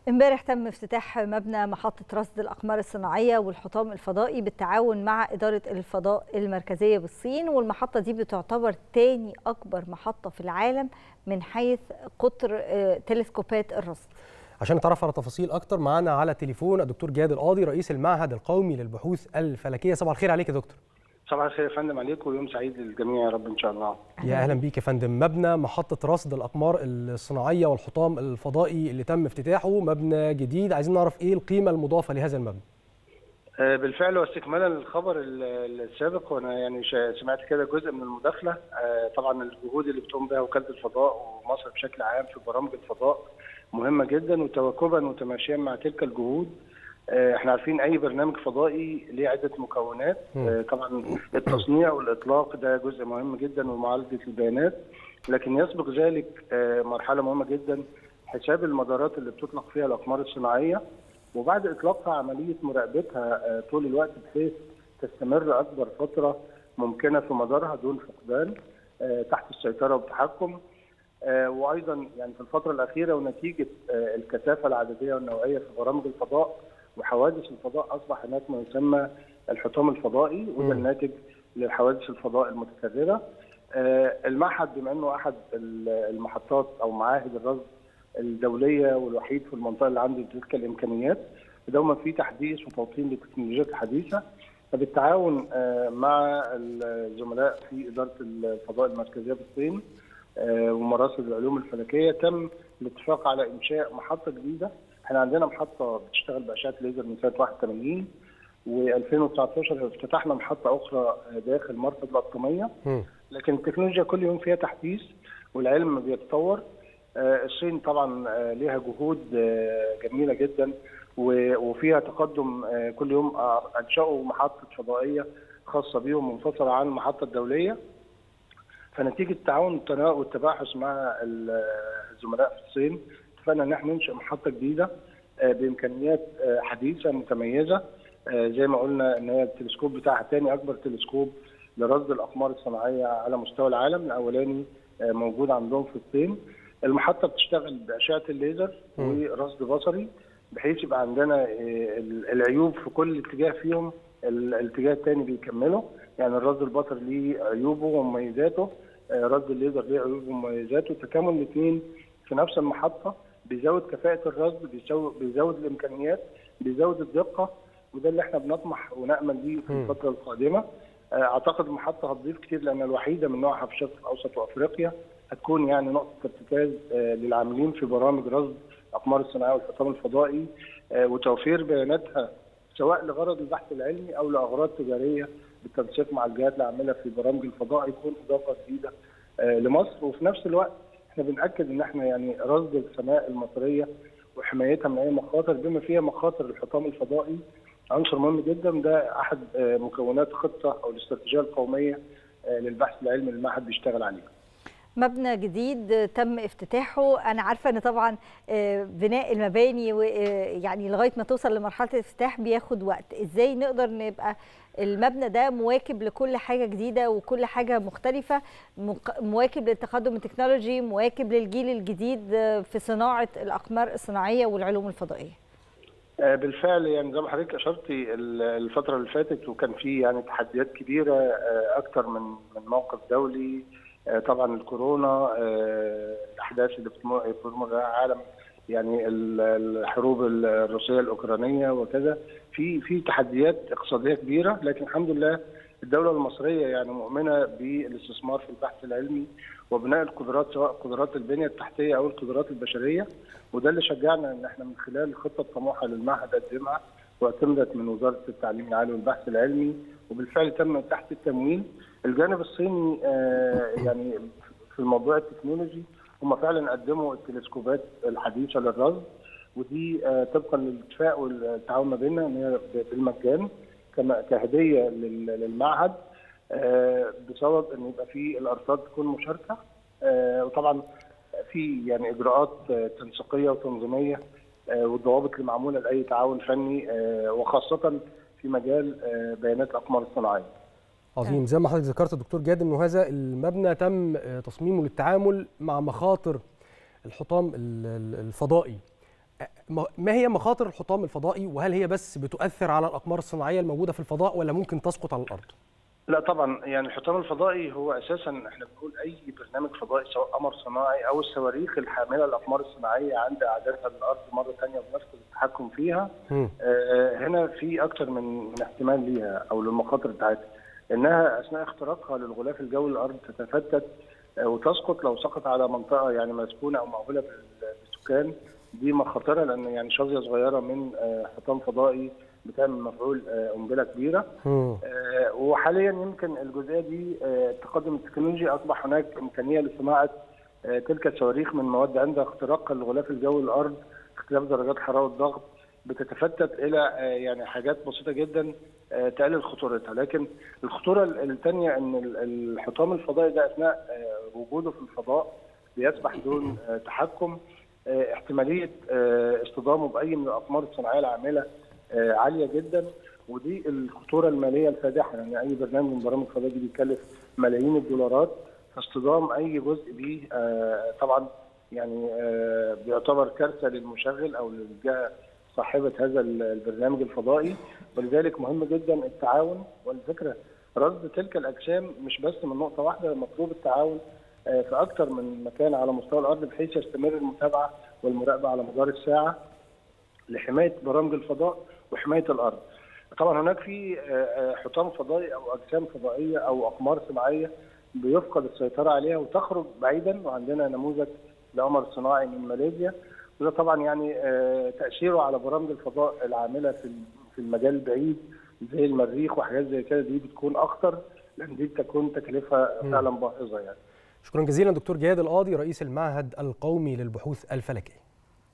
امبارح تم افتتاح مبنى محطة رصد الأقمار الصناعية والحطام الفضائي بالتعاون مع إدارة الفضاء المركزية بالصين والمحطة دي بتعتبر تاني أكبر محطة في العالم من حيث قطر تلسكوبات الرصد عشان نتعرف على تفاصيل أكتر معانا على التليفون الدكتور جهاد القاضي رئيس المعهد القومي للبحوث الفلكية صباح الخير عليك يا دكتور صباح الخير يا فندم عليكم ويوم سعيد للجميع يا رب ان شاء الله. يا اهلا بيك يا فندم مبنى محطه رصد الاقمار الصناعيه والحطام الفضائي اللي تم افتتاحه مبنى جديد عايزين نعرف ايه القيمه المضافه لهذا المبنى. بالفعل واستكمالا للخبر السابق وانا يعني سمعت كده جزء من المداخله طبعا الجهود اللي بتقوم بها وكاله الفضاء ومصر بشكل عام في برامج الفضاء مهمه جدا وتواكبا وتماشيا مع تلك الجهود احنا عارفين اي برنامج فضائي ليه عده مكونات طبعا التصنيع والاطلاق ده جزء مهم جدا ومعالجه البيانات لكن يسبق ذلك مرحله مهمه جدا حساب المدارات اللي بتطلق فيها الاقمار الصناعيه وبعد اطلاقها عمليه مراقبتها طول الوقت بحيث تستمر اكبر فتره ممكنه في مدارها دون فقدان تحت السيطره والتحكم وايضا يعني في الفتره الاخيره ونتيجه الكثافه العدديه والنوعيه في برامج الفضاء وحوادث الفضاء اصبح هناك ما يسمى الحطام الفضائي وده الناتج لحوادث الفضاء المتكرره. المعهد بما انه احد المحطات او معاهد الرصد الدوليه والوحيد في المنطقه اللي عنده تلك الامكانيات دوما في تحديث وتوطين للتكنولوجيات الحديثه فبالتعاون مع الزملاء في اداره الفضاء المركزيه بالصين ومراصد العلوم الفلكيه تم الاتفاق على انشاء محطه جديده احنا عندنا محطه بتشتغل باشعه ليزر من سنه 81 و2019 افتتحنا محطه اخرى داخل مركز الاطقميه لكن التكنولوجيا كل يوم فيها تحديث والعلم بيتطور الصين طبعا ليها جهود جميله جدا وفيها تقدم كل يوم انشأوا محطه فضائيه خاصه بيهم منفصله عن المحطه الدوليه فنتيجه التعاون والتباحث مع الزملاء في الصين اتفقنا ان احنا ننشئ محطه جديده بامكانيات حديثه متميزه زي ما قلنا ان هي التلسكوب بتاعها ثاني اكبر تلسكوب لرصد الاقمار الصناعيه على مستوى العالم الاولاني موجود عندهم في الصين المحطه بتشتغل باشعه الليزر ورصد بصري بحيث يبقى عندنا العيوب في كل اتجاه فيهم الاتجاه الثاني بيكمله يعني الرصد البصري ليه عيوبه ومميزاته رصد الليزر ليه عيوبه ومميزاته تكامل الاثنين في نفس المحطه بيزود كفاءه الرصد بيزود, بيزود الامكانيات بيزود الدقه وده اللي احنا بنطمح ونامل ليه في الفتره القادمه اعتقد المحطه هتضيف كتير لان الوحيده من نوعها في الشرق الاوسط وافريقيا هتكون يعني نقطه ارتكاز للعاملين في برامج رصد الاقمار الصناعيه والحطام الفضائي وتوفير بياناتها سواء لغرض البحث العلمي او لاغراض تجاريه بالتنسيق مع الجهات العامله في برامج الفضاء يكون اضافه جديده لمصر وفي نفس الوقت احنا بناكد ان احنا يعني رصد السماء المصريه وحمايتها من اي مخاطر بما فيها مخاطر الحطام الفضائي عنصر مهم جدا ده احد مكونات خطه او الاستراتيجيه القوميه للبحث العلمي اللي المعهد بيشتغل عليه. مبنى جديد تم افتتاحه انا عارفه ان طبعا بناء المباني يعني لغايه ما توصل لمرحله الافتتاح بياخد وقت ازاي نقدر نبقى المبنى ده مواكب لكل حاجه جديده وكل حاجه مختلفه مواكب للتقدم التكنولوجي مواكب للجيل الجديد في صناعه الاقمار الصناعيه والعلوم الفضائيه بالفعل يعني زي ما حضرتك اشرتي الفتره اللي فاتت وكان في يعني تحديات كبيره اكثر من من موقف دولي طبعا الكورونا الاحداث اللي بتمر بها العالم يعني الحروب الروسيه الاوكرانيه وكذا في في تحديات اقتصاديه كبيره لكن الحمد لله الدوله المصريه يعني مؤمنه بالاستثمار في البحث العلمي وبناء القدرات سواء قدرات البنيه التحتيه او القدرات البشريه وده اللي شجعنا ان احنا من خلال الخطه الطموحه للمعهد قدمها واعتمدت من وزاره التعليم العالي والبحث العلمي وبالفعل تم تحت التمويل الجانب الصيني يعني في الموضوع التكنولوجي هم فعلا قدموا التلسكوبات الحديثه للرصد ودي طبقا للاتفاق والتعاون ما بيننا ان هي بالمجان كهديه للمعهد بسبب ان يبقى في الارصاد تكون مشاركه وطبعا في يعني اجراءات تنسيقيه وتنظيميه والضوابط اللي معموله لاي تعاون فني وخاصه في مجال بيانات الاقمار الصناعيه. عظيم زي ما حضرتك ذكرت دكتور جاد انه هذا المبنى تم تصميمه للتعامل مع مخاطر الحطام الفضائي ما هي مخاطر الحطام الفضائي وهل هي بس بتؤثر على الاقمار الصناعيه الموجوده في الفضاء ولا ممكن تسقط على الارض؟ لا طبعا يعني الحطام الفضائي هو اساسا احنا بنقول اي برنامج فضائي سواء قمر صناعي او الصواريخ الحامله الاقمار الصناعيه عند اعدادها للارض مره ثانيه بنفقد التحكم فيها آه هنا في اكثر من من احتمال ليها او للمخاطر بتاعتها انها اثناء اختراقها للغلاف الجوي الارض تتفتت آه وتسقط لو سقط على منطقه يعني مسكونه او مأهوله بالسكان دي مخاطرها لان يعني شظيه صغيره من آه حطام فضائي بتعمل مفعول قنبله كبيره آه وحاليا يمكن الجزئيه دي آه التقدم التكنولوجي اصبح هناك امكانيه لصناعه آه تلك الصواريخ من مواد عند اختراقها للغلاف الجوي الارض اختلاف درجات حراره الضغط بتتفتت الى يعني حاجات بسيطه جدا تقلل خطورتها لكن الخطوره الثانيه ان الحطام الفضائي ده اثناء وجوده في الفضاء بيسبح دون تحكم احتماليه اصطدامه باي من الاقمار الصناعيه العامله عاليه جدا ودي الخطوره الماليه الفادحه يعني اي برنامج من برامج الفضاء دي بيكلف ملايين الدولارات فاصطدام اي جزء بيه طبعا يعني بيعتبر كارثه للمشغل او للجهه صاحبه هذا البرنامج الفضائي ولذلك مهم جدا التعاون والفكره رصد تلك الاجسام مش بس من نقطه واحده مطلوب التعاون في اكثر من مكان على مستوى الارض بحيث يستمر المتابعه والمراقبه على مدار الساعه لحمايه برامج الفضاء وحمايه الارض. طبعا هناك في حطام فضائي او اجسام فضائيه او اقمار صناعيه بيفقد السيطره عليها وتخرج بعيدا وعندنا نموذج لقمر صناعي من ماليزيا وده طبعا يعني تاثيره على برامج الفضاء العامله في في المجال البعيد زي المريخ وحاجات زي كده دي بتكون اخطر لان دي بتكون تكلفه فعلا باهظه يعني. شكرا جزيلا دكتور جهاد القاضي رئيس المعهد القومي للبحوث الفلكيه.